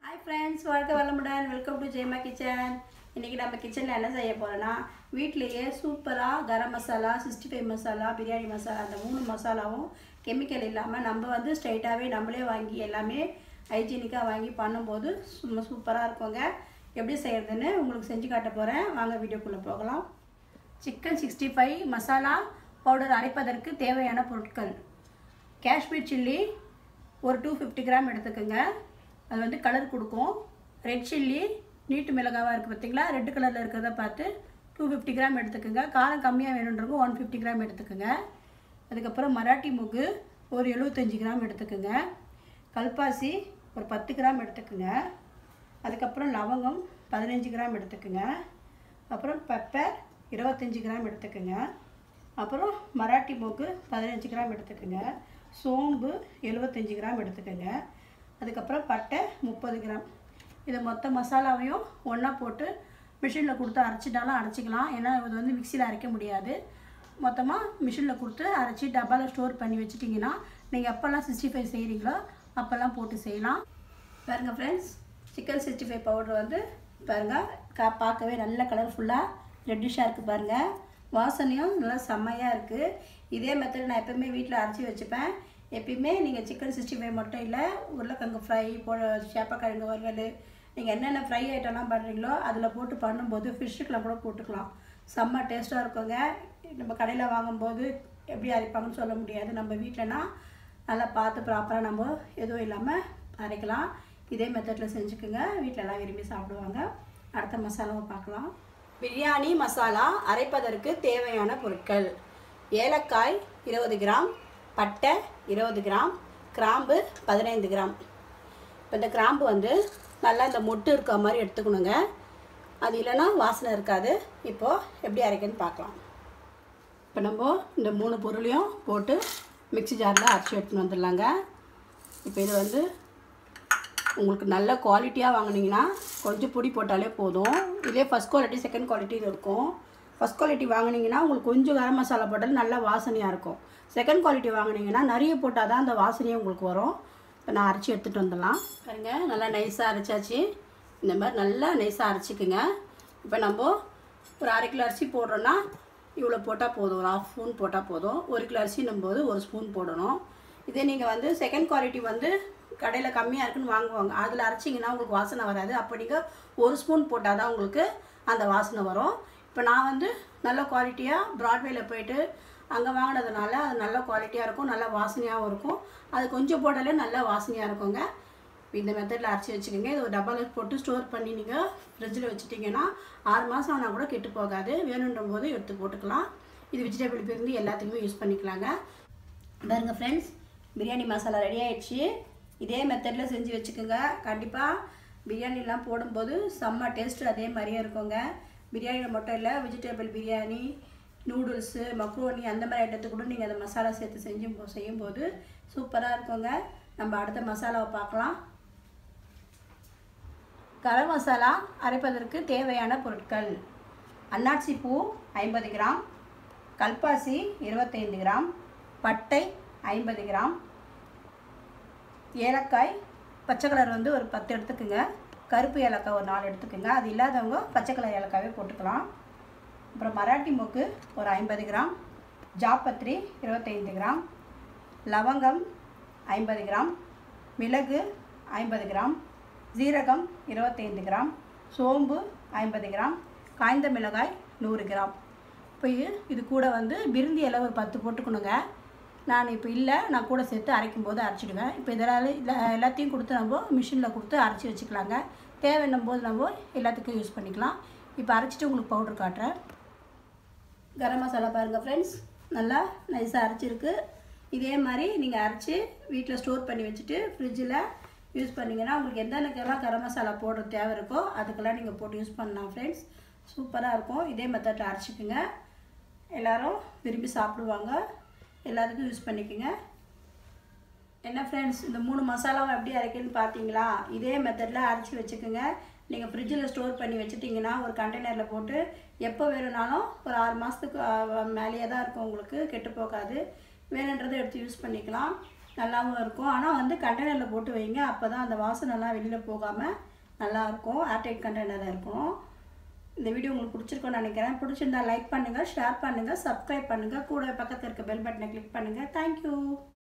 hi friends வாழ்க்கை வளமுடன் welcome to ஜெயமா kitchen இன்றைக்கி நம்ம கிச்சனில் என்ன செய்ய போகிறோன்னா வீட்லேயே சூப்பராக கரம் மசாலா சிக்ஸ்டி ஃபைவ் மசாலா பிரியாணி மசாலா அந்த மூணு மசாலாவும் கெமிக்கல் இல்லாமல் நம்ம வந்து ஸ்ட்ரைட்டாகவே நம்மளே வாங்கி எல்லாமே ஹைஜீனிக்காக வாங்கி பண்ணும்போது சும்மா சூப்பராக இருக்குங்க எப்படி செய்கிறதுன்னு உங்களுக்கு செஞ்சு காட்ட போகிறேன் வாங்க வீடியோக்குள்ளே போகலாம் chicken sixty five masala powder அரைப்பதற்கு தேவையான பொருட்கள் காஷ்மீர் சில்லி ஒரு டூ ஃபிஃப்டி கிராம் எடுத்துக்கோங்க அது வந்து கலர் கொடுக்கும் ரெட் சில்லி நீட்டு மிளகாவாக இருக்குது பார்த்தீங்களா ரெட் கலரில் இருக்கிறத பார்த்து டூ ஃபிஃப்டி கிராம் எடுத்துக்கோங்க காரம் கம்மியாக வேணுன்றவங்க ஒன் ஃபிஃப்டி கிராம் எடுத்துக்கோங்க அதுக்கப்புறம் மராட்டி மூக்கு ஒரு எழுபத்தஞ்சி கிராம் எடுத்துக்கோங்க கல்பாசி ஒரு பத்து கிராம் எடுத்துக்கோங்க அதுக்கப்புறம் லவங்கம் பதினஞ்சு கிராம் எடுத்துக்கோங்க அப்புறம் பெப்பர் இருபத்தஞ்சி கிராம் எடுத்துக்கோங்க அப்புறம் மராட்டி மூக்கு பதினஞ்சு கிராம் எடுத்துக்கோங்க சோம்பு எழுபத்தஞ்சி கிராம் எடுத்துக்கோங்க அதுக்கப்புறம் பட்டை முப்பது கிராம் இதை மொத்த மசாலாவையும் ஒன்றா போட்டு மிஷினில் கொடுத்து அரைச்சிட்டாலும் அரைச்சிக்கலாம் ஏன்னா இது வந்து மிக்சியில் அரைக்க முடியாது மொத்தமாக மிஷினில் கொடுத்து அரைச்சி டப்பாவில் ஸ்டோர் பண்ணி வச்சிட்டிங்கன்னா நீங்கள் எப்போல்லாம் சிக்ஸ்டி ஃபைவ் செய்கிறீங்களோ அப்போல்லாம் போட்டு செய்யலாம் பாருங்கள் friends chicken sixty five powder வந்து பாருங்கள் கா பார்க்கவே நல்ல கலர்ஃபுல்லாக ரெட்டிஷாக இருக்குது பாருங்கள் வாசனையும் நல்லா செம்மையாக இருக்குது இதே மெத்தட் நான் எப்போவுமே வீட்டில் அரைச்சி வச்சுப்பேன் எப்பயுமே நீங்கள் சிக்கன் சிக்ஸ்டி ஃபைவ் மட்டும் இல்லை உருளைக்கிழங்கு ஃப்ரை போ சேப்பக்கிழங்கு வறுவல் நீங்கள் என்னென்ன ஃப்ரை ஐட்டம்லாம் பண்ணுறீங்களோ அதில் போட்டு பண்ணும்போது ஃபிஷ்ஷுக்கெலாம் கூட போட்டுக்கலாம் செம்ம டேஸ்ட்டாக இருக்குங்க நம்ம கடையில் வாங்கும்போது எப்படி அரைப்பாங்கன்னு சொல்ல முடியாது நம்ம வீட்டிலனா நல்லா பார்த்து ப்ராப்பராக நம்ம எதுவும் இல்லாமல் அரைக்கலாம் இதே மெத்தடில் செஞ்சுக்குங்க வீட்டில் எல்லாம் விரும்பி சாப்பிடுவாங்க அடுத்த மசாலாவை பார்க்கலாம் பிரியாணி மசாலா அரைப்பதற்கு தேவையான பொருட்கள் ஏலக்காய் இருபது கிராம் பட்டை இருபது கிராம் கிராம்பு பதினைந்து கிராம் இப்போ இந்த கிராம்பு வந்து நல்லா இந்த மொட்டு இருக்க மாதிரி எடுத்துக்கணுங்க அது இல்லைன்னா வாசனை இருக்காது இப்போது எப்படி அரைக்கன்னு பார்க்கலாம் இப்போ நம்ம இந்த மூணு பொருளையும் போட்டு மிக்ஸி ஜாரில் அரைச்சி எடுத்துன்னு வந்துடலாங்க இப்போ இது வந்து உங்களுக்கு நல்ல குவாலிட்டியாக வாங்குனீங்கன்னா கொஞ்சம் பொடி போட்டாலே போதும் இதே ஃபஸ்ட் குவாலிட்டி செகண்ட் குவாலிட்டி இருக்கும் ஃபஸ்ட் குவாலிட்டி வாங்குனீங்கன்னா உங்களுக்கு கொஞ்சம் கரம் மசாலா போட்டாலும் நல்ல வாசனையாக இருக்கும் செகண்ட் குவாலிட்டி வாங்குனீங்கன்னா நிறைய போட்டால் தான் அந்த வாசனையே உங்களுக்கு வரும் இப்போ நான் அரைச்சி எடுத்துகிட்டு வந்துடலாம் பாருங்க நல்லா நைஸாக அரைச்சாச்சு இந்த மாதிரி நல்லா நைஸாக அரைச்சிக்குங்க இப்போ நம்ம ஒரு அரை கிலோ அரிசி போடுறோன்னா இவ்வளோ போட்டால் போதும் ஒரு ஆஃப் ஸ்பூன் போட்டால் போதும் ஒரு கிலோ அரிசின்னும் போது ஒரு ஸ்பூன் போடணும் இதே நீங்கள் வந்து செகண்ட் குவாலிட்டி வந்து கடையில் கம்மியாக இருக்குன்னு வாங்குவாங்க அதில் அரைச்சிங்கன்னா உங்களுக்கு வாசனை வராது அப்போ நீங்கள் ஒரு ஸ்பூன் போட்டால் தான் உங்களுக்கு அந்த வாசனை வரும் இப்போ நான் வந்து நல்ல குவாலிட்டியாக ப்ராட்வேல போயிட்டு அங்கே வாங்கினதுனால அது நல்ல குவாலிட்டியாக இருக்கும் நல்ல வாசனையாகவும் இருக்கும் அது கொஞ்சம் போட்டாலே நல்ல வாசனையாக இருக்குங்க இந்த மெத்தடில் அரைச்சி வச்சுக்கோங்க இது ஒரு டப்பாவில் போட்டு ஸ்டோர் பண்ணி நீங்கள் ஃப்ரிட்ஜில் வச்சுட்டிங்கன்னா ஆறு மாதம் ஆனால் கூட கெட்டு போகாது வேணுன்ற போது எடுத்து போட்டுக்கலாம் இது வெஜிடபிள் பிரிந்து எல்லாத்துக்குமே யூஸ் பண்ணிக்கலாங்க பாருங்க ஃப்ரெண்ட்ஸ் பிரியாணி மசாலா ரெடி ஆயிடுச்சு இதே மெத்தடில் செஞ்சு வச்சுக்கோங்க கண்டிப்பாக பிரியாணிலாம் போடும்போது செம்ம டேஸ்ட்டு அதே மாதிரியே இருக்குங்க பிரியாணியில் மட்டும் இல்லை வெஜிடபிள் பிரியாணி நூடுல்ஸு மக்ரோனி அந்த மாதிரி ஐட்டத்துக்கு கூட நீங்கள் அந்த மசாலா சேர்த்து செஞ்சு செய்யும்போது சூப்பராக இருக்குங்க நம்ம அடுத்த மசாலாவை பார்க்கலாம் கரம் மசாலா அரைப்பதற்கு தேவையான பொருட்கள் அன்னாச்சி பூ ஐம்பது கிராம் கல்பாசி இருபத்தைந்து கிராம் பட்டை ஐம்பது கிராம் ஏலக்காய் பச்சை கலர் வந்து ஒரு பத்து எடுத்துக்கோங்க கருப்பு ஏலக்காய் ஒரு நாலு எடுத்துக்கோங்க அது இல்லாதவங்க பச்சை கலர் ஏலக்காவே போட்டுக்கலாம் அப்புறம் மராட்டி மூக்கு ஒரு ஐம்பது கிராம் ஜாப்பத்ரி இருபத்தைந்து கிராம் லவங்கம் ஐம்பது கிராம் மிளகு ஐம்பது கிராம் ஜீரகம் இருபத்தைந்து கிராம் சோம்பு ஐம்பது கிராம் காய்ந்த மிளகாய் நூறு கிராம் இப்போ இது இது கூட வந்து பிருந்தி இலை ஒரு பத்து போட்டுக்கணுங்க நான் இப்போ இல்லை நான் கூட சேர்த்து அரைக்கும் போது அரைச்சிடுவேன் இப்போ இதெல்லாம் இல்லை எல்லாத்தையும் கொடுத்து நம்ம மிஷினில் கொடுத்து அரைச்சி வச்சுக்கலாங்க தேவைன்னும் போது நம்ம எல்லாத்துக்கும் யூஸ் பண்ணிக்கலாம் இப்போ அரைச்சிட்டு உங்களுக்கு பவுடர் காட்டுறேன் கரம் மசாலா பாருங்கள் ஃப்ரெண்ட்ஸ் நல்லா நைஸாக அரைச்சிருக்கு இதே மாதிரி நீங்கள் அரைச்சி வீட்டில் ஸ்டோர் பண்ணி வச்சுட்டு ஃப்ரிட்ஜில் யூஸ் பண்ணிங்கன்னா உங்களுக்கு எந்தெந்தக்கெல்லாம் கரம் மசாலா போடுற தேவை இருக்கோ அதுக்கெல்லாம் நீங்கள் போட்டு யூஸ் பண்ணலாம் ஃப்ரெண்ட்ஸ் சூப்பராக இருக்கும் இதே மெத்தடில் அரைச்சிக்குங்க எல்லோரும் விரும்பி சாப்பிடுவாங்க எல்லாத்துக்கும் யூஸ் பண்ணிக்கோங்க என்ன ஃப்ரெண்ட்ஸ் இந்த மூணு மசாலாவும் எப்படி அரைக்குன்னு பார்த்தீங்களா இதே மெத்தடில் அரைச்சி வச்சுக்கோங்க நீங்கள் ஃப்ரிட்ஜில் ஸ்டோர் பண்ணி வச்சுட்டிங்கன்னா ஒரு கண்டெய்னரில் போட்டு எப்போ வேணும்னாலும் ஒரு ஆறு மாதத்துக்கு மேலேயே தான் இருக்கும் உங்களுக்கு கெட்டு போகாது வேணுன்றதை எடுத்து யூஸ் பண்ணிக்கலாம் நல்லாவும் இருக்கும் ஆனால் வந்து கண்டெய்னரில் போட்டு வைங்க அப்போ தான் அந்த வாசனைலாம் வெளியில் போகாமல் நல்லாயிருக்கும் ஏர்டைட் கண்டெய்னராக இருக்கணும் இந்த வீடியோ உங்களுக்கு பிடிச்சிருக்கும்னு நினைக்கிறேன் பிடிச்சிருந்தா லைக் பண்ணுங்கள் ஷேர் பண்ணுங்கள் சப்ஸ்கிரைப் பண்ணுங்கள் கூட பக்கத்தில் இருக்க பெல் பட்டனை கிளிக் பண்ணுங்கள் தேங்க்யூ